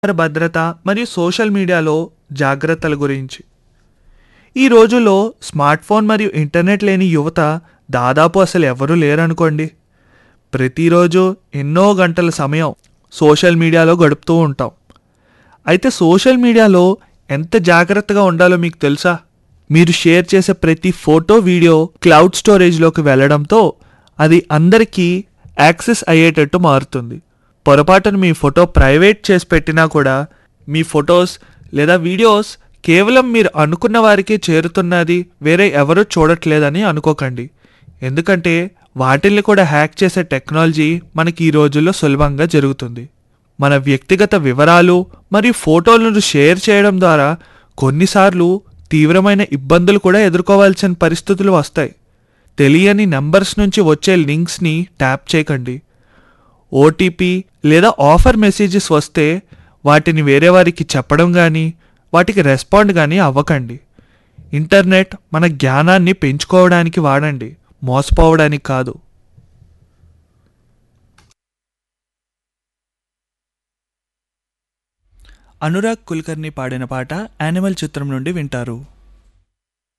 భద్రత మరియు సోషల్ మీడియాలో జాగ్రత్తల గురించి ఈ రోజుల్లో స్మార్ట్ ఫోన్ మరియు ఇంటర్నెట్ లేని యువత దాదాపు అసలు ఎవరూ లేరనుకోండి ప్రతిరోజు ఎన్నో గంటల సమయం సోషల్ మీడియాలో గడుపుతూ ఉంటాం అయితే సోషల్ మీడియాలో ఎంత జాగ్రత్తగా ఉండాలో మీకు తెలుసా మీరు షేర్ చేసే ప్రతి ఫోటో వీడియో క్లౌడ్ స్టోరేజ్లోకి వెళ్ళడంతో అది అందరికీ యాక్సెస్ అయ్యేటట్టు మారుతుంది పొరపాటున మీ ఫోటో ప్రైవేట్ చేసి పెట్టినా కూడా మీ ఫొటోస్ లేదా వీడియోస్ కేవలం మీరు అనుకున్న వారికే చేరుతున్నది వేరే ఎవరూ చూడట్లేదని అనుకోకండి ఎందుకంటే వాటిల్ని కూడా హ్యాక్ చేసే టెక్నాలజీ మనకి ఈ రోజుల్లో సులభంగా జరుగుతుంది మన వ్యక్తిగత వివరాలు మరియు ఫోటోలను షేర్ చేయడం ద్వారా కొన్నిసార్లు తీవ్రమైన ఇబ్బందులు కూడా ఎదుర్కోవాల్సిన పరిస్థితులు వస్తాయి తెలియని నంబర్స్ నుంచి వచ్చే లింక్స్ని ట్యాప్ చేయకండి ఓటీపీ లేదా ఆఫర్ మెసేజెస్ వస్తే వాటిని వేరే వారికి చెప్పడం కానీ వాటికి రెస్పాండ్ కానీ అవ్వకండి ఇంటర్నెట్ మన జ్ఞానాన్ని పెంచుకోవడానికి వాడండి మోసపోవడానికి కాదు అనురాగ్ కుల్కర్ని పాడిన పాట యానిమల్ చిత్రం నుండి వింటారు